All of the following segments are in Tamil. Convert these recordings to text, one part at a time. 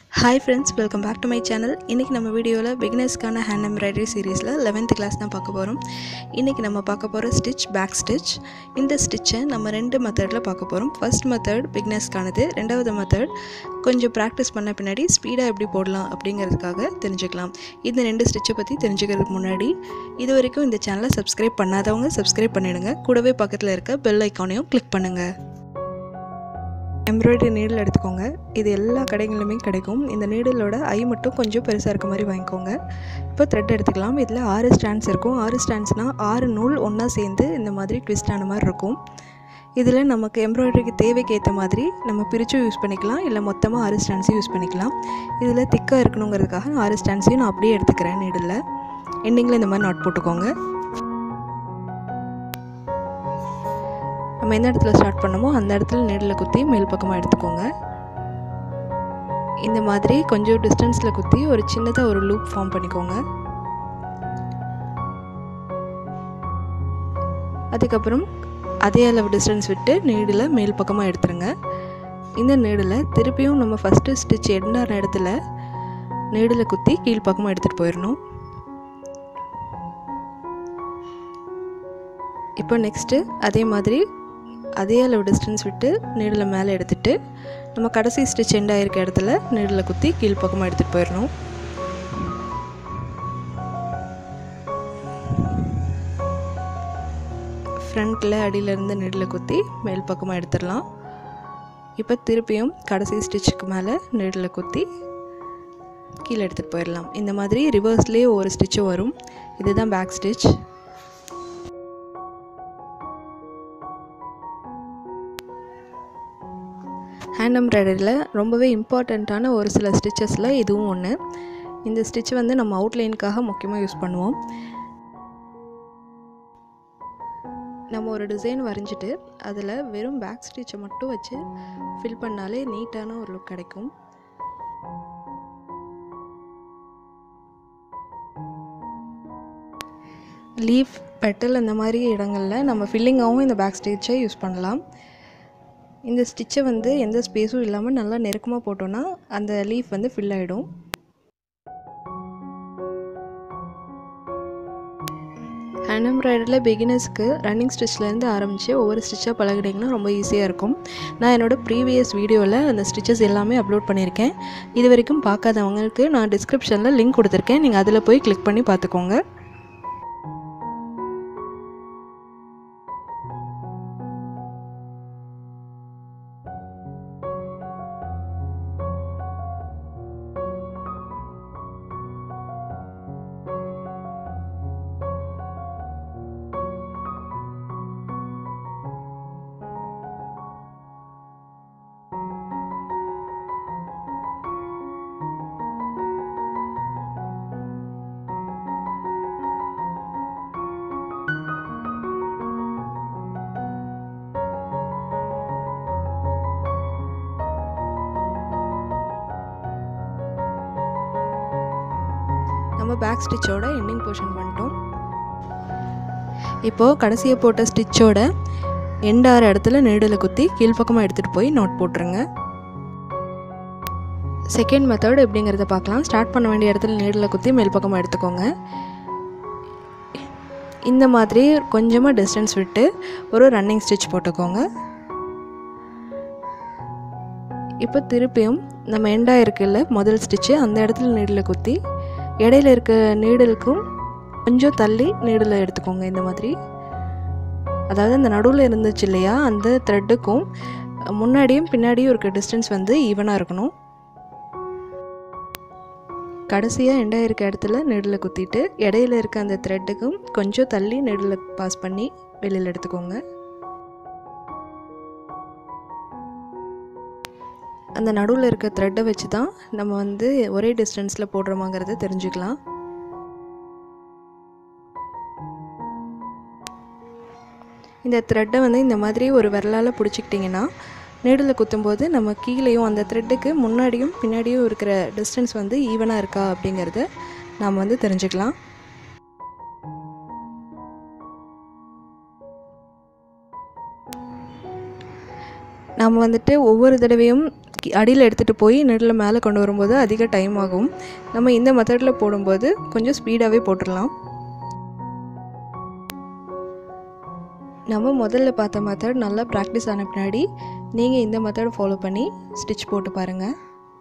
hi friends welcome back to my channel இன்றைக்கி நம்ம வீடியோவில் பிகினர்ஸ்க்கான ஹேண்ட் எம்ப்ராய்டரி சீரீஸில் லெவன்த் கிளாஸ் தான் பார்க்க போகிறோம் இன்றைக்கி நம்ம பார்க்க போகிற ஸ்டிச் பேக் ஸ்டிச் இந்த ஸ்டிச்சை நம்ம ரெண்டு மெத்தடில் பார்க்க போகிறோம் ஃபர்ஸ்ட் மெத்தட் பிகினர்ஸ்க்கானது ரெண்டாவது மெத்தட் கொஞ்சம் ப்ராக்டிஸ் பண்ண பின்னாடி ஸ்பீடாக எப்படி போடலாம் அப்படிங்கிறதுக்காக தெரிஞ்சுக்கலாம் இந்த ரெண்டு ஸ்டிச்சை பற்றி தெரிஞ்சுக்கிறதுக்கு முன்னாடி இது வரைக்கும் இந்த சேனலை சப்ஸ்கிரைப் பண்ணாதவங்க சப்ஸ்கிரைப் பண்ணிடுங்க கூடவே பக்கத்தில் இருக்க பெல் ஐக்கானையும் கிளிக் பண்ணுங்கள் எம்ப்ராய்டரி நீடில் எடுத்துக்கோங்க இது எல்லா கடைகளிலுமே கிடைக்கும் இந்த நீடிலோட ஐ மட்டும் கொஞ்சம் பெருசாக இருக்க மாதிரி வாங்கிக்கோங்க இப்போ த்ரெட் எடுத்துக்கலாம் இதில் ஆறு ஸ்டாண்ட்ஸ் இருக்கும் ஆறு ஸ்டாண்ட்ஸ்னால் ஆறு நூல் ஒன்றா சேர்ந்து இந்த மாதிரி ட்விஸ்ட் ஆன மாதிரி இருக்கும் இதில் நமக்கு எம்ப்ராய்டரிக்கு தேவைக்கு ஏற்ற மாதிரி நம்ம பிரிச்சும் யூஸ் பண்ணிக்கலாம் இல்லை மொத்தமாக ஆறு ஸ்டாண்ட்ஸையும் யூஸ் பண்ணிக்கலாம் இதில் திக்காக இருக்கணுங்கிறதுக்காக ஆறு ஸ்டாண்ட்ஸையும் நான் அப்படியே எடுத்துக்கிறேன் நீடில் எண்டிங்கில் இந்த மாதிரி நாட் போட்டுக்கோங்க நம்ம எந்த இடத்துல ஸ்டார்ட் பண்ணமோ அந்த இடத்துல நெடில் குத்தி மேல் பக்கமாக எடுத்துக்கோங்க இந்த மாதிரி கொஞ்சம் டிஸ்டன்ஸில் குத்தி ஒரு சின்னதாக ஒரு லூப் ஃபார்ம் பண்ணிக்கோங்க அதுக்கப்புறம் அதே அளவு டிஸ்டன்ஸ் விட்டு நீடில் மேல் பக்கமாக எடுத்துருங்க இந்த நீடில் திருப்பியும் நம்ம ஃபஸ்ட்டு ஸ்டிச் எண்டான இடத்துல நீடில் குத்தி கீழ் பக்கமாக எடுத்துகிட்டு போயிடணும் இப்போ நெக்ஸ்ட்டு அதே மாதிரி அதே அளவு டிஸ்டன்ஸ் விட்டு நீடில் மேலே எடுத்துகிட்டு நம்ம கடைசி ஸ்டிச் எண்ட் ஆகிருக்க இடத்துல நீடில் குத்தி கீழ் பக்கமாக எடுத்துகிட்டு போயிடணும் ஃப்ரண்ட்டில் அடியிலேருந்து நீடில் குத்தி மேல் பக்கமாக எடுத்துடலாம் இப்போ திருப்பியும் கடைசி ஸ்டிச்சுக்கு மேலே நீடில் குத்தி கீழே எடுத்துகிட்டு போயிடலாம் இந்த மாதிரி ரிவர்ஸ்லேயே ஒரு ஸ்டிச்சும் வரும் இதுதான் பேக் ஸ்டிச் ஹேண்ட் எம்ப்ராய்டரியில் ரொம்பவே இம்பார்ட்டண்ட்டான ஒரு சில ஸ்டிச்சஸில் இதுவும் ஒன்று இந்த ஸ்டிச் வந்து நம்ம அவுட்லைனுக்காக முக்கியமாக யூஸ் பண்ணுவோம் நம்ம ஒரு டிசைன் வரைஞ்சிட்டு அதில் வெறும் பேக் ஸ்டிச்சை மட்டும் வச்சு ஃபில் பண்ணாலே நீட்டான ஒரு லுக் கிடைக்கும் லீஃப் பெட்டல் இந்த மாதிரி இடங்களில் நம்ம ஃபில்லிங்காகவும் இந்த பேக் ஸ்டிச்சை யூஸ் பண்ணலாம் இந்த ஸ்டிச்சை வந்து எந்த ஸ்பேஸும் இல்லாமல் நல்லா நெருக்கமாக போட்டோன்னா அந்த லீஃப் வந்து ஃபில் ஆகிடும் ஹேண்ட் எம்ப்ராய்டரியில் பிகினர்ஸ்க்கு ரன்னிங் ஸ்டிச்லேருந்து ஆரம்பித்து ஒவ்வொரு ஸ்டிச்சாக பழகினீங்கன்னா ரொம்ப ஈஸியாக இருக்கும் நான் என்னோடய ப்ரீவியஸ் வீடியோவில் அந்த ஸ்டிச்சஸ் எல்லாமே அப்லோட் பண்ணியிருக்கேன் இது வரைக்கும் பார்க்காதவங்களுக்கு நான் டிஸ்கிரிப்ஷனில் லிங்க் கொடுத்துருக்கேன் நீங்கள் அதில் போய் கிளிக் பண்ணி பார்த்துக்கோங்க நம்ம பேக் ஸ்டிச்சோட எண்டிங் போர்ஷன் பண்ணிட்டோம் இப்போது கடைசியை போட்ட ஸ்டிச்சோட எண்டாறு இடத்துல நீடில் குத்தி கீழ்ப்பக்கமாக எடுத்துகிட்டு போய் நோட் போட்டுருங்க செகண்ட் மெத்தட் எப்படிங்கிறத பார்க்கலாம் ஸ்டார்ட் பண்ண வேண்டிய இடத்துல நீடில் குத்தி மேல் பக்கமாக எடுத்துக்கோங்க இந்த மாதிரி கொஞ்சமாக டிஸ்டன்ஸ் விட்டு ஒரு ரன்னிங் ஸ்டிச் போட்டுக்கோங்க இப்போ திருப்பியும் நம்ம எண்டாக இருக்குல்ல முதல் ஸ்டிச்சு அந்த இடத்துல நீடில் குத்தி இடையில இருக்க நீடலுக்கும் கொஞ்சம் தள்ளி நீடில் எடுத்துக்கோங்க இந்த மாதிரி அதாவது அந்த நடுவில் இருந்துச்சு இல்லையா அந்த த்ரெட்டுக்கும் முன்னாடியும் பின்னாடியும் இருக்க டிஸ்டன்ஸ் வந்து ஈவனாக இருக்கணும் கடைசியாக எண்டாக இருக்க இடத்துல நெடில் குத்திட்டு இடையில இருக்க அந்த த்ரெட்டுக்கும் கொஞ்சம் தள்ளி நெடில் பாஸ் பண்ணி வெளியில் எடுத்துக்கோங்க அந்த நடுவில் இருக்க த்ரெட்டை வச்சு தான் நம்ம வந்து ஒரே டிஸ்டன்ஸில் போடுறோமாங்கிறத தெரிஞ்சுக்கலாம் இந்த த்ரெட்டை வந்து இந்த மாதிரி ஒரு விரலால் பிடிச்சிக்கிட்டிங்கன்னா நீடில் குத்தும்போது நம்ம கீழேயும் அந்த த்ரெட்டுக்கு முன்னாடியும் பின்னாடியும் இருக்கிற டிஸ்டன்ஸ் வந்து ஈவனாக இருக்கா அப்படிங்கிறத நாம் வந்து தெரிஞ்சுக்கலாம் நாம் வந்துட்டு ஒவ்வொரு தடவையும் அடியில் எடுத்துகிட்டு போய் நெடில் மேலே கொண்டு வரும்போது அதிக டைம் ஆகும் நம்ம இந்த மெத்தடில் போடும்போது கொஞ்சம் ஸ்பீடாகவே போட்டுடலாம் நம்ம முதல்ல பார்த்த மெத்தட் நல்லா ப்ராக்டிஸ் ஆன பின்னாடி நீங்கள் இந்த மெத்தட் ஃபாலோ பண்ணி ஸ்டிச் போட்டு பாருங்கள்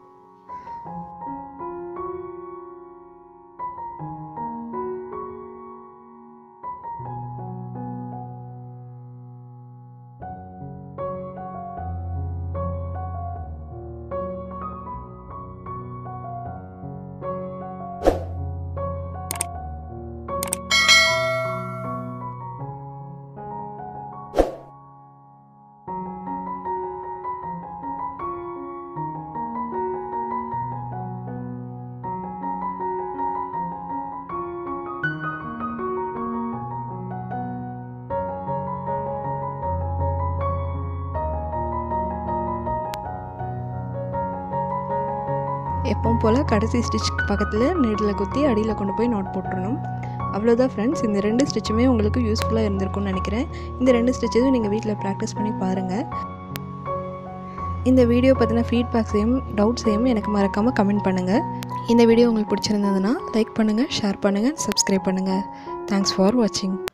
எப்பவும் போல் கடைசி ஸ்டிச் பக்கத்தில் நீடில் குத்தி அடியில் கொண்டு போய் நோட் போட்டுருணும் அவ்வளோதான் ஃப்ரெண்ட்ஸ் இந்த ரெண்டு ஸ்டிச்சுமே உங்களுக்கு யூஸ்ஃபுல்லாக இருந்திருக்கும்னு நினைக்கிறேன் இந்த ரெண்டு ஸ்டிச்சஸும் நீங்கள் வீட்டில் ப்ராக்டிஸ் பண்ணி பாருங்கள் இந்த வீடியோ பற்றின ஃபீட்பேக்ஸையும் டவுட்ஸையும் எனக்கு மறக்காமல் கமெண்ட் பண்ணுங்கள் இந்த வீடியோ உங்களுக்கு பிடிச்சிருந்ததுன்னா லைக் பண்ணுங்கள் ஷேர் பண்ணுங்கள் சப்ஸ்கிரைப் பண்ணுங்கள் தேங்க்ஸ் ஃபார் வாட்சிங்